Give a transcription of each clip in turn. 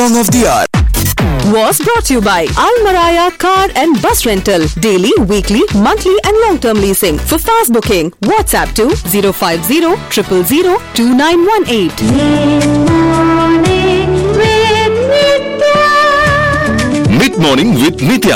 Song of the hour. was brought to you by Al Maraya Car and Bus Rental. Daily, weekly, monthly, and long term leasing. For fast booking, WhatsApp to 050 000 2918. Mid morning with Nitya.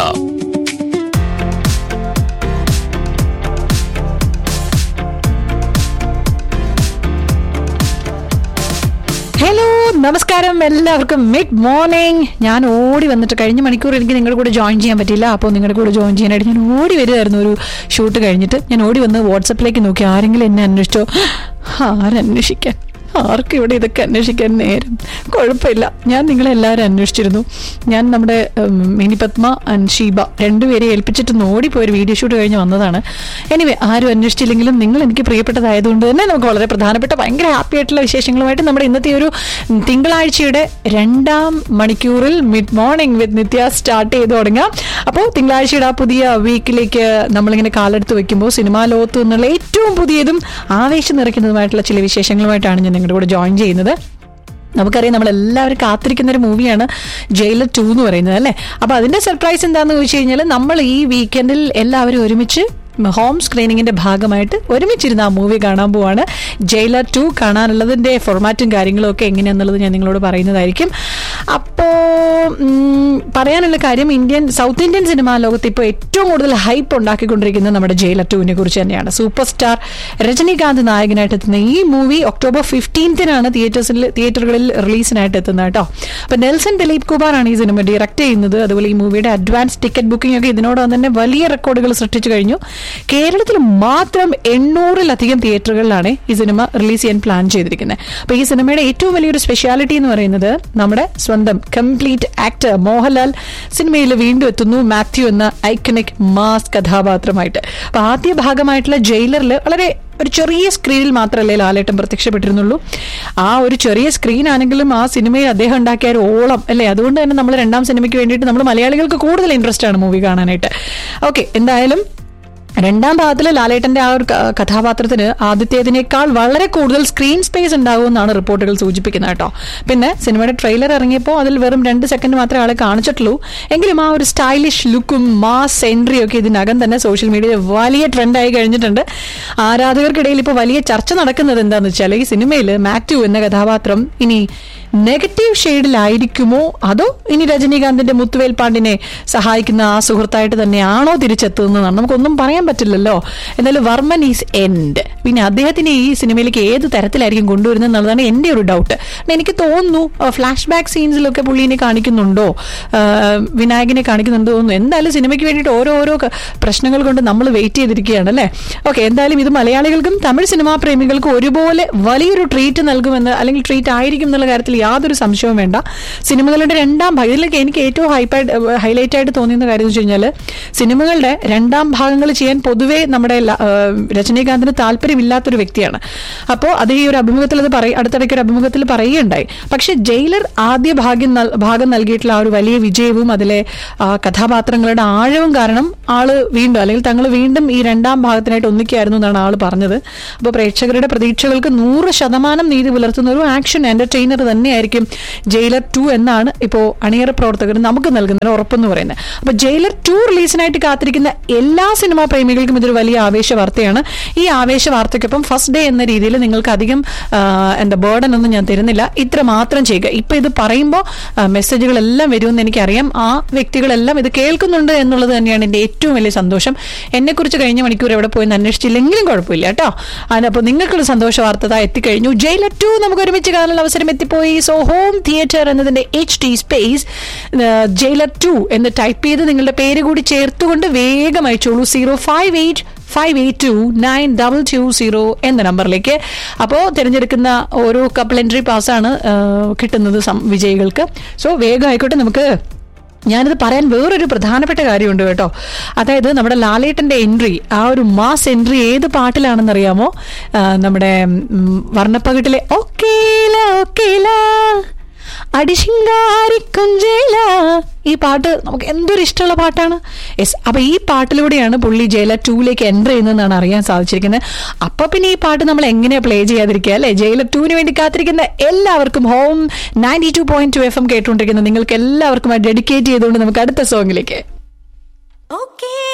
Hello നമസ്കാരം എല്ലാവർക്കും mid morning ഞാൻ ഓടി വന്നിട്ട് കഴിഞ്ഞ മണിക്കൂർ എനിക്ക് നിങ്ങളുടെ കൂടെ ജോയിൻ ചെയ്യാൻ പറ്റിയില്ല അപ്പോൾ നിങ്ങളുടെ കൂടെ ജോയിൻ ചെയ്യാനായിട്ട് ഞാൻ ഓടി വരുമായിരുന്നു ഒരു ഷൂട്ട് കഴിഞ്ഞിട്ട് ഞാൻ ഓടി വന്ന് വാട്സപ്പിലേക്ക് നോക്കി ആരെങ്കിലും എന്നെ അന്വേഷിച്ചോ ആരന്വേഷിക്കാൻ ആർക്കും ഇവിടെ ഇതൊക്കെ അന്വേഷിക്കാൻ നേരം കുഴപ്പമില്ല ഞാൻ നിങ്ങളെല്ലാവരും അന്വേഷിച്ചിരുന്നു ഞാൻ നമ്മുടെ ഉം, മിനി പത്മ ആൻഡ് ഷീബ രണ്ടുപേരെ ഏൽപ്പിച്ചിട്ട് ഓടിപ്പോയി ഒരു വീഡിയോ ഷൂട്ട് കഴിഞ്ഞ് വന്നതാണ് എനിവേ ആരും അന്വേഷിച്ചില്ലെങ്കിലും നിങ്ങൾ എനിക്ക് പ്രിയപ്പെട്ടതായതുകൊണ്ട് തന്നെ നമുക്ക് വളരെ പ്രധാനപ്പെട്ട ഭയങ്കര ഹാപ്പി ആയിട്ടുള്ള വിശേഷങ്ങളുമായിട്ട് നമ്മുടെ ഇന്നത്തെ ഒരു തിങ്കളാഴ്ചയുടെ രണ്ടാം മണിക്കൂറിൽ mid morning with Nitya start ചെയ്ത് തുടങ്ങാം അപ്പോൾ തിങ്കളാഴ്ചയുടെ ആ പുതിയ വീക്കിലേക്ക് നമ്മളിങ്ങനെ കാലെടുത്ത് വെക്കുമ്പോൾ സിനിമാ ലോകത്ത് നിന്നുള്ള ഏറ്റവും പുതിയതും ആവേശം നിറയ്ക്കുന്നതുമായിട്ടുള്ള ചില വിശേഷങ്ങളുമായിട്ടാണ് ഞാൻ നിങ്ങളുടെ കൂടെ ജോയിൻ ചെയ്യുന്നത് നമുക്കറിയാം നമ്മൾ എല്ലാവരും കാത്തിരിക്കുന്ന ഒരു മൂവിയാണ് ജയിലർ ടു എന്ന് പറയുന്നത് അല്ലേ അപ്പൊ അതിന്റെ സർപ്രൈസ് എന്താണെന്ന് ചോദിച്ചു കഴിഞ്ഞാൽ നമ്മൾ ഈ വീക്കെൻഡിൽ എല്ലാവരും ഒരുമിച്ച് ഹോം സ്ക്രീനിങ്ങിന്റെ ഭാഗമായിട്ട് ഒരുമിച്ചിരുന്ന് ആ മൂവി കാണാൻ പോവാണ് ജയിലർ ടു കാണാനുള്ളതിന്റെ ഫോർമാറ്റും കാര്യങ്ങളും ഒക്കെ എങ്ങനെയാണെന്നുള്ളത് ഞാൻ നിങ്ങളോട് പറയുന്നതായിരിക്കും അപ്പോ ഉം, പറയാനുള്ള കാര്യം ഇന്ത്യൻ സൗത്ത് ഇന്ത്യൻ സിനിമാ ലോകത്ത് ഇപ്പോൾ ഏറ്റവും കൂടുതൽ ഹൈപ്പ് ഉണ്ടാക്കിക്കൊണ്ടിരിക്കുന്നത് നമ്മുടെ ജയിലർ ടുവിനെ കുറിച്ച് തന്നെയാണ് സൂപ്പർ സ്റ്റാർ രജനീകാന്ത് നായകനായിട്ട് എത്തുന്ന ഈ മൂവി ഒക്ടോബർ ഫിഫ്റ്റീൻത്തിനാണ് തിയേറ്റേഴ്സിൽ തിയേറ്ററുകളിൽ റിലീസിനായിട്ട് എത്തുന്നത് കേട്ടോ അപ്പൊ നെൽസൺ ദിലീപ് കുമാറാണ് ഈ സിനിമ ഡയറക്ട് ചെയ്യുന്നത് അതുപോലെ ഈ മൂവിയുടെ അഡ്വാൻസ് ടിക്കറ്റ് ബുക്കിംഗ് ഒക്കെ ഇതിനോടൊപ്പം തന്നെ വലിയ റെക്കോർഡുകൾ സൃഷ്ടിച്ചു കഴിഞ്ഞു കേരളത്തിൽ മാത്രം എണ്ണൂറിലധികം തിയേറ്ററുകളിലാണ് ഈ സിനിമ റിലീസ് ചെയ്യാൻ പ്ലാൻ ചെയ്തിരിക്കുന്നത് അപ്പൊ ഈ സിനിമയുടെ ഏറ്റവും വലിയൊരു സ്പെഷ്യാലിറ്റി എന്ന് പറയുന്നത് നമ്മുടെ സ്വന്തം കംപ്ലീറ്റ് ആക്ടർ മോഹൻലാൽ സിനിമയിൽ വീണ്ടും എത്തുന്നു മാത്യു എന്ന ഐക്കണിക് മാസ് കഥാപാത്രമായിട്ട് അപ്പൊ ആദ്യ ഭാഗമായിട്ടുള്ള ജയിലറിൽ വളരെ ഒരു ചെറിയ സ്ക്രീനിൽ മാത്രമല്ലേ ലാലേട്ടൻ പ്രത്യക്ഷപ്പെട്ടിരുന്നുള്ളൂ ആ ഒരു ചെറിയ സ്ക്രീൻ ആണെങ്കിലും ആ സിനിമയിൽ അദ്ദേഹം ഉണ്ടാക്കിയ ഒരു ഓളം അല്ലേ അതുകൊണ്ട് തന്നെ നമ്മൾ രണ്ടാം സിനിമയ്ക്ക് വേണ്ടിയിട്ട് നമ്മൾ മലയാളികൾക്ക് കൂടുതൽ ഇൻട്രസ്റ്റ് ആണ് മൂവി കാണാനായിട്ട് ഓക്കെ എന്തായാലും രണ്ടാം ഭാഗത്തിലെ ലാലേട്ടന്റെ ആ ഒരു ക- കഥാപാത്രത്തിന് ആദ്യത്തേതിനേക്കാൾ വളരെ കൂടുതൽ സ്ക്രീൻ സ്പേസ് ഉണ്ടാകുമെന്നാണ് റിപ്പോർട്ടുകൾ സൂചിപ്പിക്കുന്നത് കേട്ടോ പിന്നെ സിനിമയുടെ ട്രെയിലർ ഇറങ്ങിയപ്പോൾ അതിൽ വെറും രണ്ട് സെക്കൻഡ് മാത്രമേ ആളെ കാണിച്ചിട്ടുള്ളൂ എങ്കിലും ആ ഒരു സ്റ്റൈലിഷ് ലുക്കും മാസ് എൻട്രിയും ഒക്കെ ഇതിനകം തന്നെ സോഷ്യൽ മീഡിയയിൽ വലിയ ട്രെൻഡായി കഴിഞ്ഞിട്ടുണ്ട് ആരാധകർക്കിടയിൽ ഇപ്പോൾ വലിയ ചർച്ച നടക്കുന്നത് എന്താണെന്ന് വെച്ചാൽ ഈ സിനിമയിൽ മാത്യു എന്ന കഥാപാത്രം ഇനി നെഗറ്റീവ് ഷെയ്ഡിലായിരിക്കുമോ അതോ ഇനി രജനീകാന്തിന്റെ മുത്തുവേൽ പാണ്ടിനെ സഹായിക്കുന്ന ആ സുഹൃത്തായിട്ട് തന്നെയാണോ തിരിച്ചെത്തുന്നതാണ് നമുക്കൊന്നും പറയാൻ പറ്റില്ലല്ലോ എന്നാലും വർമ്മൻ ഈസ് എൻഡ് പിന്നെ അദ്ദേഹത്തിന് ഈ സിനിമയിലേക്ക് ഏത് തരത്തിലായിരിക്കും കൊണ്ടുവരുന്നത് എന്നുള്ളതാണ് എൻ്റെ ഒരു ഡൗട്ട് എനിക്ക് തോന്നുന്നു ഫ്ലാഷ് ബാക്ക് സീൻസിലൊക്കെ പുള്ളീനെ കാണിക്കുന്നുണ്ടോ ആ, വിനായകനെ കാണിക്കുന്നുണ്ടോ തോന്നുന്നു എന്തായാലും സിനിമയ്ക്ക് വേണ്ടിയിട്ട് ഓരോ ഓരോ ക- പ്രശ്നങ്ങൾ കൊണ്ട് നമ്മൾ വെയിറ്റ് ചെയ്തിരിക്കുകയാണ് അല്ലേ ഓക്കെ എന്തായാലും ഇത് മലയാളികൾക്കും തമിഴ് സിനിമാ പ്രേമികൾക്കും ഒരുപോലെ വലിയൊരു ട്രീറ്റ് നൽകുമെന്ന് അല്ലെങ്കിൽ ട്രീറ്റ് ആയിരിക്കും എന്നുള്ള കാര്യത്തിൽ യാതൊരു സംശയവും വേണ്ട സിനിമകളുടെ രണ്ടാം ഭാഗം ഇതിലേക്ക് എനിക്ക് ഏറ്റവും ഹൈപ്പായിട്ട് ഹൈലൈറ്റ് ആയിട്ട് തോന്നിയ കാര്യം എന്ന് വെച്ച് കഴിഞ്ഞാൽ സിനിമകളുടെ രണ്ടാം ഭാഗങ്ങൾ ചെയ്യാൻ പൊതുവേ നമ്മുടെ ല- ആ, രജനീകാന്തിന് താല്പര്യമില്ലാത്തൊരു വ്യക്തിയാണ് അപ്പോൾ അത് ഈ ഒരു അഭിമുഖത്തിൽ അത് പറയും അടുത്തിടയ്ക്ക് ഒരു അഭിമുഖത്തിൽ പറയുകയുണ്ടായി പക്ഷെ ജയിലർ ആദ്യ ഭാഗ്യം നൽ- ഭാഗം നൽകിയിട്ടുള്ള ആ ഒരു വലിയ വിജയവും അതിലെ ആ, കഥാപാത്രങ്ങളുടെ ആഴവും കാരണം ആള് വീണ്ടും അല്ലെങ്കിൽ തങ്ങൾ വീണ്ടും ഈ രണ്ടാം ഭാഗത്തിനായിട്ട് ഒന്നിക്കായിരുന്നു എന്നാണ് ആള് പറഞ്ഞത് അപ്പോൾ പ്രേക്ഷകരുടെ പ്രതീക്ഷകൾക്ക് നൂറ് ശതമാനം നീതി പുലർത്തുന്ന ഒരു ആക്ഷൻ എന്റർടൈനർ തന്നെയായിരിക്കും ജയിലർ ടു എന്നാണ് ഇപ്പോൾ അണിയറ പ്രവർത്തകർ നമുക്ക് നൽകുന്ന ഒരു ഉറപ്പെന്ന് പറയുന്നത് അപ്പോൾ ജയിലർ ടു റിലീസിനായിട്ട് കാത്തിരിക്കുന്ന എല്ലാ സിനിമാ പ്രേമികൾക്കും ഇതൊരു വലിയ ആവേശ വാർത്തയാണ് ഈ ആവേശ വാർത്തയ്ക്കൊപ്പം ഫസ്റ്റ് ഡേ എന്ന രീതിയിൽ നിങ്ങൾക്ക് അധികം ആ, എന്താ ബേർഡൻ ഒന്നും ഞാൻ തരുന്നില്ല ഇത്ര മാത്രം ചെയ്യുക ഇപ്പൊ ഇത് പറയുമ്പോൾ മെസ്സേജുകളെല്ലാം വരുമെന്ന് എനിക്കറിയാം ആ വ്യക്തികളെല്ലാം ഇത് കേൾക്കുന്നുണ്ട് എന്നുള്ളത് തന്നെയാണ് എൻ്റെ ഏറ്റവും വലിയ സന്തോഷം എന്നെക്കുറിച്ച് കഴിഞ്ഞ മണിക്കൂർ എവിടെ പോയി എന്ന് അന്വേഷിച്ചില്ലെങ്കിലും കുഴപ്പമില്ല കേട്ടോ അപ്പോൾ നിങ്ങൾക്കൊരു സന്തോഷ വാർത്ത ദാ എത്തിക്കഴിഞ്ഞു ജയിലർ ടു നമുക്ക് ഒരുമിച്ച് കാണാനുള്ള അവസരം എത്തിപ്പോയി സോ ഹോം തിയേറ്റർ എന്നതിന്റെ H D space Jailer two എന്ന് ടൈപ്പ് ചെയ്ത് നിങ്ങളുടെ പേര് കൂടി ചേർത്തുകൊണ്ട് വേഗം അയച്ചോളൂ zero five eight five eight two nine double two zero എന്ന നമ്പറിലേക്ക് അപ്പോൾ തിരഞ്ഞെടുക്കുന്ന ഓരോ കപ്പിൾ എൻട്രി പാസ്സാണ് കിട്ടുന്നത് സം- വിജയികൾക്ക് സോ വേഗം ആയിക്കോട്ടെ നമുക്ക് ഞാനിത് പറയാൻ വേറൊരു പ്രധാനപ്പെട്ട കാര്യമുണ്ട് കേട്ടോ അതായത് നമ്മുടെ ലാലേട്ടന്റെ എൻട്രി ആ ഒരു മാസ് എൻട്രി ഏത് പാട്ടിലാണെന്നറിയാമോ ആ, നമ്മുടെ ഉം, വർണ്ണപ്പകിട്ടിലെ ഓക്കേല ഓക്കേല അടിശിങ്കാരി കുഞ്ചേല ഈ പാട്ട് നമുക്ക് എന്തൊരു ഇഷ്ടമുള്ള പാട്ടാണ് യെസ് അപ്പൊ ഈ പാട്ടിലൂടെയാണ് പുള്ളി ജയില ടൂലേക്ക് എൻ്റർ ചെയ്യുന്നതെന്നാണ് അറിയാൻ സാധിച്ചിരിക്കുന്നത് അപ്പൊ പിന്നെ ഈ പാട്ട് നമ്മൾ എങ്ങനെയാ പ്ലേ ചെയ്യാതിരിക്കുക അല്ലെ ജയില ടൂവിന് വേണ്ടി കാത്തിരിക്കുന്ന എല്ലാവർക്കും home ninety two point two FM എം കേട്ടുകൊണ്ടിരിക്കുന്ന നിങ്ങൾക്ക് എല്ലാവർക്കും ഡെഡിക്കേറ്റ് ചെയ്തുകൊണ്ട് നമുക്ക് അടുത്ത സോങ്ങിലേക്ക് Okay.